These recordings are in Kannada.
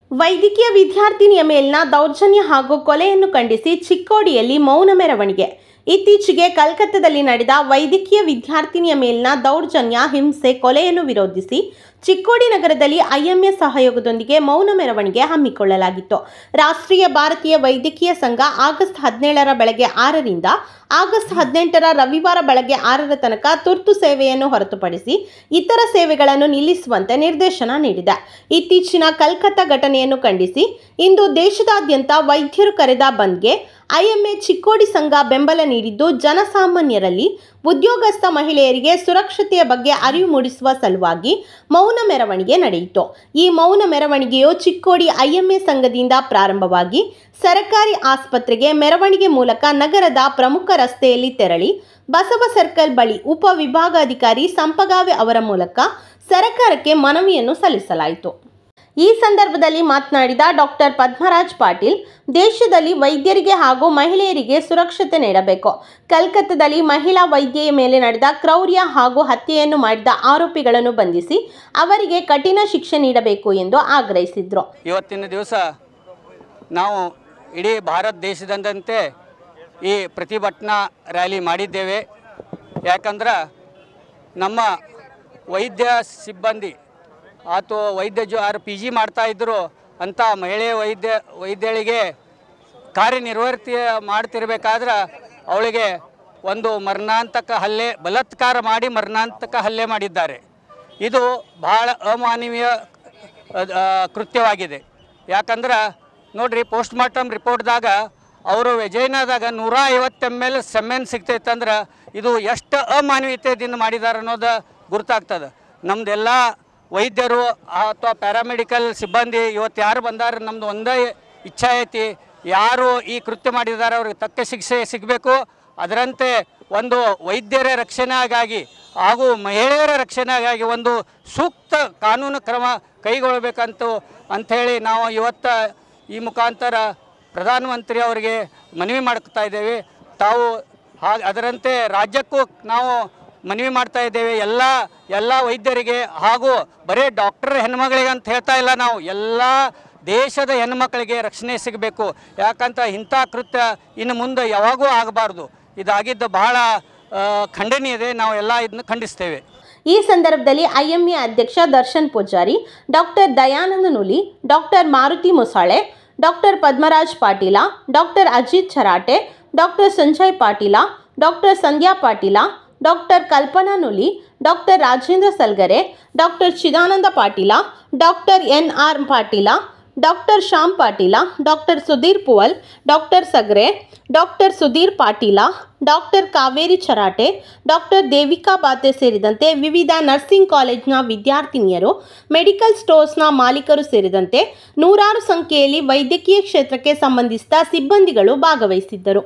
ವೈದ್ಯಕೀಯ ವಿದ್ಯಾರ್ಥಿನಿಯ ಮೇಲಿನ ದೌರ್ಜನ್ಯ ಹಾಗೂ ಕೊಲೆಯನ್ನು ಖಂಡಿಸಿ ಚಿಕ್ಕೋಡಿಯಲ್ಲಿ ಮೌನ ಮೆರವಣಿಗೆ ಇತ್ತೀಚೆಗೆ ಕಲ್ಕತ್ತಾದಲ್ಲಿ ನಡೆದ ವೈದ್ಯಕೀಯ ವಿದ್ಯಾರ್ಥಿನಿಯ ಮೇಲಿನ ದೌರ್ಜನ್ಯ ಹಿಂಸೆ ಕೊಲೆಯನ್ನು ವಿರೋಧಿಸಿ ಚಿಕ್ಕೋಡಿ ನಗರದಲ್ಲಿ ಐಎಂಎ ಸಹಯೋಗದೊಂದಿಗೆ ಮೌನ ಮೆರವಣಿಗೆ ಹಮ್ಮಿಕೊಳ್ಳಲಾಗಿತ್ತು ರಾಷ್ಟ್ರೀಯ ಭಾರತೀಯ ವೈದ್ಯಕೀಯ ಸಂಘ ಆಗಸ್ಟ್ ಹದಿನೇಳರ ಬೆಳಗ್ಗೆ ಆರರಿಂದ ಆಗಸ್ಟ್ ಹದಿನೆಂಟರ ರವಿವಾರ ಬೆಳಗ್ಗೆ ಆರರ ತನಕ ತುರ್ತು ಸೇವೆಯನ್ನು ಹೊರತುಪಡಿಸಿ ಇತರ ಸೇವೆಗಳನ್ನು ನಿಲ್ಲಿಸುವಂತೆ ನಿರ್ದೇಶನ ನೀಡಿದೆ ಇತ್ತೀಚಿನ ಕಲ್ಕತ್ತಾ ಘಟನೆಯನ್ನು ಖಂಡಿಸಿ ಇಂದು ದೇಶದಾದ್ಯಂತ ವೈದ್ಯರು ಕರೆದ ಬಂದ್ಗೆ ಐಎಂಎ ಚಿಕ್ಕೋಡಿ ಸಂಘ ಬೆಂಬಲ ನೀಡಿದ್ದು ಜನಸಾಮಾನ್ಯರಲ್ಲಿ ಉದ್ಯೋಗಸ್ಥ ಮಹಿಳೆಯರಿಗೆ ಸುರಕ್ಷತೆಯ ಬಗ್ಗೆ ಅರಿವು ಮೂಡಿಸುವ ಸಲುವಾಗಿ ಮೌನ ಮೆರವಣಿಗೆ ನಡೆಯಿತು ಈ ಮೌನ ಮೆರವಣಿಗೆಯು ಚಿಕ್ಕೋಡಿ ಐಎಂಎ ಸಂಘದಿಂದ ಪ್ರಾರಂಭವಾಗಿ ಸರಕಾರಿ ಆಸ್ಪತ್ರೆಗೆ ಮೆರವಣಿಗೆ ಮೂಲಕ ನಗರದ ಪ್ರಮುಖ ರಸ್ತೆಯಲ್ಲಿ ತೆರಳಿ ಬಸವ ಸರ್ಕಲ್ ಬಳಿ ಉಪ ವಿಭಾಗಾಧಿಕಾರಿ ಸಂಪಗಾವೆ ಅವರ ಮೂಲಕ ಸರಕಾರಕ್ಕೆ ಮನವಿಯನ್ನು ಸಲ್ಲಿಸಲಾಯಿತು ಈ ಸಂದರ್ಭದಲ್ಲಿ ಮಾತನಾಡಿದ ಡಾಕ್ಟರ್ ಪದ್ಮರಾಜ್ ಪಾಟೀಲ್ ದೇಶದಲ್ಲಿ ವೈದ್ಯರಿಗೆ ಹಾಗೂ ಮಹಿಳೆಯರಿಗೆ ಸುರಕ್ಷತೆ ನೀಡಬೇಕು ಕಲ್ಕತ್ತಾದಲ್ಲಿ ಮಹಿಳಾ ವೈದ್ಯೆಯ ಮೇಲೆ ನಡೆದ ಕ್ರೌರ್ಯ ಹಾಗೂ ಹತ್ಯೆಯನ್ನು ಮಾಡಿದ ಆರೋಪಿಗಳನ್ನು ಬಂಧಿಸಿ ಅವರಿಗೆ ಕಠಿಣ ಶಿಕ್ಷೆ ನೀಡಬೇಕು ಎಂದು ಆಗ್ರಹಿಸಿದರು ಇವತ್ತಿನ ದಿವಸ ನಾವು ಇಡೀ ಭಾರತ ದೇಶದಂತೆ ಈ ಪ್ರತಿಭಟನಾ ರ್ಯಾಲಿ ಮಾಡಿದ್ದೇವೆ ಯಾಕಂದ್ರೆ ನಮ್ಮ ವೈದ್ಯ ಸಿಬ್ಬಂದಿ ಅಥವಾ ವೈದ್ಯ ಜೊ ಯಾರು ಪಿ ಜಿ ಮಾಡ್ತಾಯಿದ್ರು ಅಂಥ ಮಹಿಳೆ ವೈದ್ಯ ವೈದ್ಯಳಿಗೆ ಕಾರ್ಯನಿರ್ವಹಿತಿ ಮಾಡ್ತಿರ್ಬೇಕಾದ್ರೆ ಅವಳಿಗೆ ಒಂದು ಮರಣಾಂತಕ ಹಲ್ಲೆ ಬಲಾತ್ಕಾರ ಮಾಡಿ ಮರಣಾಂತಕ ಹಲ್ಲೆ ಮಾಡಿದ್ದಾರೆ ಇದು ಬಹಳ ಅಮಾನವೀಯ ಅದ್- ಆ, ಕೃತ್ಯವಾಗಿದೆ ಯಾಕಂದ್ರೆ ನೋಡ್ರಿ ಪೋಸ್ಟ್ ಮಾರ್ಟಮ್ ರಿಪೋರ್ಟ್ದಾಗ ಅವರು ವಿಜಯನದಾಗ ನೂರ ಐವತ್ತು ಎಮ್ ಎಲ್ ಸೆಮೆನ್ ಸಿಗ್ತೈತಂದ್ರೆ ಇದು ಎಷ್ಟು ಅಮಾನವೀಯತೆಯಿಂದ ಮಾಡಿದ್ದಾರೆ ಅನ್ನೋದು ಗುರುತಾಗ್ತದೆ ನಮ್ದೆಲ್ಲ ವೈದ್ಯರು ಅಥವಾ ಪ್ಯಾರಾಮೆಡಿಕಲ್ ಸಿಬ್ಬಂದಿ ಇವತ್ತು ಯಾರು ಬಂದಾರ ನಮ್ದು ಒಂದೇ ಇಚ್ಛೆ ಐತಿ ಯಾರು ಈ ಕೃತ್ಯ ಮಾಡಿದ್ದಾರೆ ಅವ್ರಿಗೆ ತಕ್ಕ ಶಿಕ್ಷೆ ಸಿಗಬೇಕು ಅದರಂತೆ ಒಂದು ವೈದ್ಯರ ರಕ್ಷಣೆಗಾಗಿ ಹಾಗೂ ಮಹಿಳೆಯರ ರಕ್ಷಣೆಗಾಗಿ ಒಂದು ಸೂಕ್ತ ಕಾನೂನು ಕ್ರಮ ಕೈಗೊಳ್ಳಬೇಕಂತ ಅಂಥೇಳಿ ನಾವು ಇವತ್ತು ಈ ಮುಖಾಂತರ ಪ್ರಧಾನಮಂತ್ರಿ ಅವರಿಗೆ ಮನವಿ ಮಾಡ್ತಾ ಇದ್ದೇವೆ ತಾವು ಹಾ ಅದರಂತೆ ರಾಜ್ಯಕ್ಕೂ ನಾವು ಮನವಿ ಮಾಡ್ತಾ ಇದ್ದೇವೆ ಎಲ್ಲ ಎಲ್ಲ ವೈದ್ಯರಿಗೆ ಹಾಗೂ ಬರೀ ಡಾಕ್ಟರ್ ಹೆಣ್ಮಗಳಿಗೆ ಅಂತ ಹೇಳ್ತಾ ಇಲ್ಲ ನಾವು ಎಲ್ಲ ದೇಶದ ಹೆಣ್ಮಕ್ಳಿಗೆ ರಕ್ಷಣೆ ಸಿಗಬೇಕು ಯಾಕಂತ ಇಂಥ ಕೃತ್ಯ ಇನ್ನು ಮುಂದೆ ಯಾವಾಗೂ ಆಗಬಾರ್ದು ಇದಾಗಿದ್ದು ಬಹಳ ಆ, ಖಂಡನೀಯ ಇದೆ ನಾವು ಎಲ್ಲ ಇದನ್ನು ಖಂಡಿಸ್ತೇವೆ ಈ ಸಂದರ್ಭದಲ್ಲಿ ಐಎಂಎ ಅಧ್ಯಕ್ಷ Darshan Pujari doctor Dayananda Nuli doctor Maruti Musale doctor Padmaraj Patil doctor Ajit Charate doctor Sanjay Patil doctor Sandhya Patil doctor Kalpana Nuli doctor Rajendra Salgare doctor Chidananda Patil doctor N R Patil doctor Shyam Patil doctor Sudhir Puval doctor Sagre doctor Sudhir Patil doctor Kaveri Charate doctor Devika Bate ಸೇರಿದಂತೆ ವಿವಿಧ ನರ್ಸಿಂಗ್ ಕಾಲೇಜ್ನ ವಿದ್ಯಾರ್ಥಿನಿಯರು ಮೆಡಿಕಲ್ ಸ್ಟೋರ್ಸ್ನ ಮಾಲೀಕರು ಸೇರಿದಂತೆ ನೂರಾರು ಸಂಖ್ಯೆಯಲ್ಲಿ ವೈದ್ಯಕೀಯ ಕ್ಷೇತ್ರಕ್ಕೆ ಸಂಬಂಧಿಸಿದ ಸಿಬ್ಬಂದಿಗಳು ಭಾಗವಹಿಸಿದ್ದರು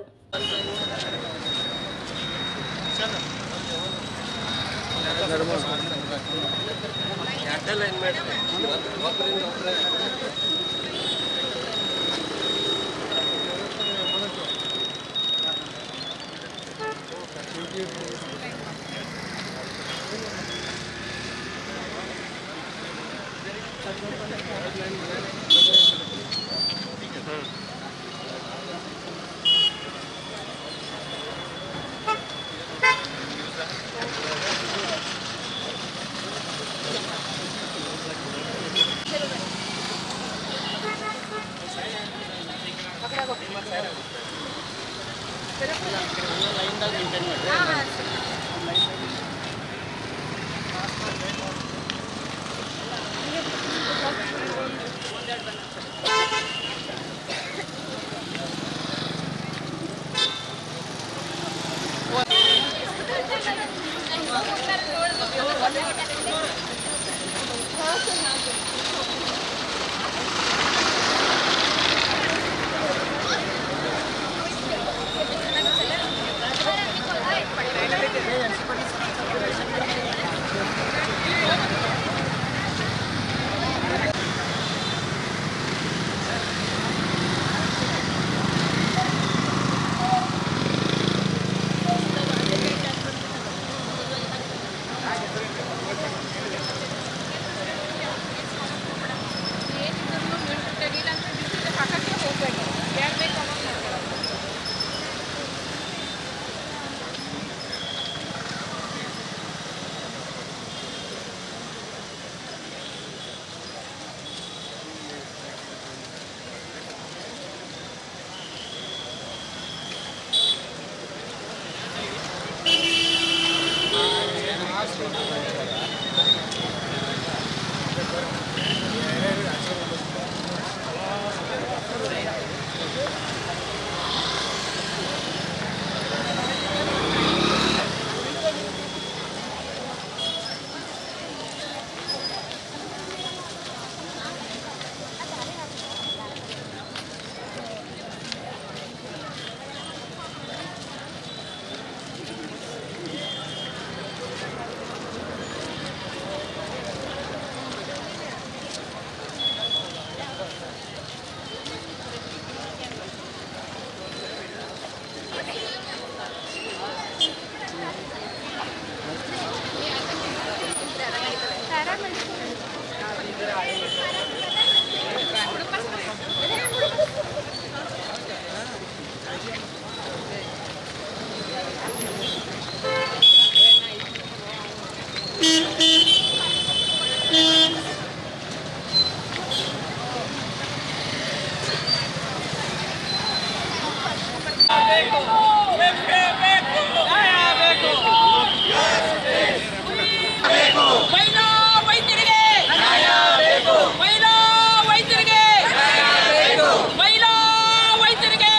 ಮಹಿಳಾ ವೈದ್ಯರಿಗೆ ಮಹಿಳಾ ವೈದ್ಯರಿಗೆ ಮಹಿಳಾ ವೈದ್ಯರಿಗೆ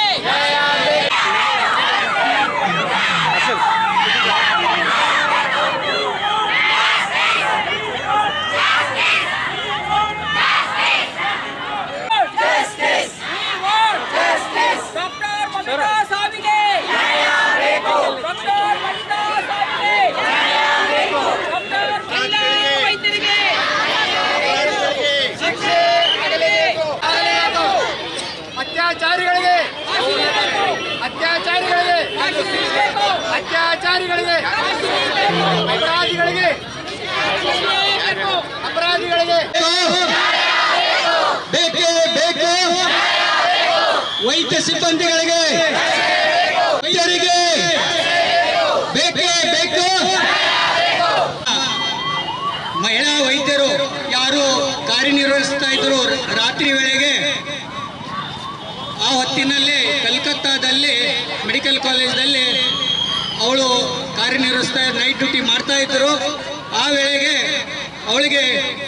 ಡಾಕ್ಟರ್ ಮಮತಾ ಸಾವಿಗೆ ಡಾಕ್ಟರ್ ಮಮತಾ ಸಾವಿಗೆ ಡಾಕ್ಟರ್ ಮಹಿಳಾ ವೈದ್ಯರಿಗೆ ಅತ್ಯಾಚಾರಿಗಳಿಗೆ ಅತ್ಯಾಚಾರಿಗಳಿಗೆ ಅತ್ಯಾಚಾರಿಗಳಿಗೆ ಅಪರಾಧಿಗಳಿಗೆ ಅಪರಾಧಿಗಳಿಗೆ ಬೇಕೇ ಬೇಕು ವೈದ್ಯ ಸಿಬ್ಬಂದಿಗಳಿಗೆ ವೈದ್ಯರಿಗೆ ಬೇಕೇ ಬೇಕು ಮಹಿಳಾ ವೈದ್ಯರು ಯಾರು ಕಾರ್ಯನಿರ್ವಹಿಸ್ತಾ ಇದ್ರು ರಾತ್ರಿ ವೇಳೆಗೆ ಆ ಹೊತ್ತಿನಲ್ಲಿ ಕಲ್ಕತ್ತಾದಲ್ಲಿ ಮೆಡಿಕಲ್ ಕಾಲೇಜ್ನಲ್ಲಿ ಅವಳು ಕಾರ್ಯನಿರ್ವಹಿಸ್ತಾ ನೈಟ್ ಡ್ಯೂಟಿ ಮಾಡ್ತಾ ಇದ್ರು ಆ ವೇಳೆಗೆ ಅವಳಿಗೆ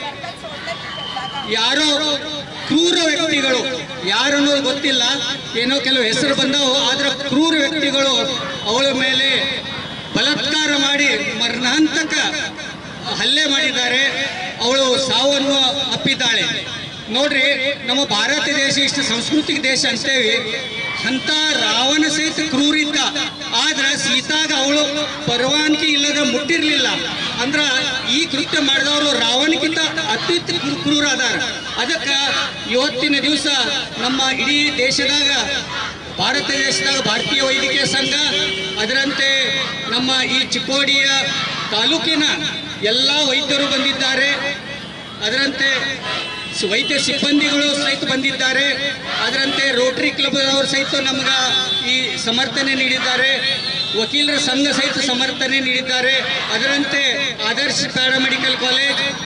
ಯಾರೋ ಕ್ರೂರ ವ್ಯಕ್ತಿಗಳು ಯಾರು ಅನ್ನೋದು ಗೊತ್ತಿಲ್ಲ ಏನೋ ಕೆಲವು ಹೆಸರು ಬಂದವು ಆದ್ರೆ ಕ್ರೂರ ವ್ಯಕ್ತಿಗಳು ಅವಳ ಮೇಲೆ ಬಲಾತ್ಕಾರ ಮಾಡಿ ಮರಣಾಂತಕ ಹಲ್ಲೆ ಮಾಡಿದ್ದಾರೆ ಅವಳು ಸಾವನ್ನು ಅಪ್ಪಿದ್ದಾಳೆ ನೋಡ್ರಿ ನಮ್ಮ ಭಾರತ ದೇಶ ಇಷ್ಟು ಸಾಂಸ್ಕೃತಿಕ ದೇಶ ಅಂತೇವಿ ಅಂತ ರಾವಣ ಸಹಿತ ಕ್ರೂರಿದ್ದ ಆದ್ರ ಸೀತಾಗ ಅವಳು ಪರವಾನಗಿ ಇಲ್ಲದ ಮುಟ್ಟಿರ್ಲಿಲ್ಲ ಅಂದ್ರ ಈ ಕೃತ್ಯ ಮಾಡಿದವರು ರಾವಣಕ್ಕಿಂತ ಅತ್ಯುತ್ತ ಕ್ರೂರ ಅದಾರ ಅದಕ್ಕ ಇವತ್ತಿನ ದಿವಸ ನಮ್ಮ ಇಡೀ ದೇಶದಾಗ ಭಾರತ ದೇಶದಾಗ ಭಾರತೀಯ ವೈದ್ಯಕೀಯ ಸಂಘ ಅದರಂತೆ ನಮ್ಮ ಈ ಚಿಕ್ಕೋಡಿಯ ತಾಲೂಕಿನ ಎಲ್ಲ ವೈದ್ಯರು ಬಂದಿದ್ದಾರೆ ಅದರಂತೆ ಸ- ವೈದ್ಯ ಸಿಬ್ಬಂದಿಗಳು ಸಹಿತ ಬಂದಿದ್ದಾರೆ ಅದರಂತೆ ರೋಟರಿ ಕ್ಲಬ್ ಅವರು ಸಹಿತ ನಮ್ಗ ಈ ಸಮರ್ಥನೆ ನೀಡಿದ್ದಾರೆ ವಕೀಲರ ಸಂಘ ಸಹಿತ ಸಮರ್ಥನೆ ನೀಡಿದ್ದಾರೆ ಅದರಂತೆ ಆದರ್ಶ ಪ್ಯಾರಾಮೆಡಿಕಲ್ ಕಾಲೇಜ್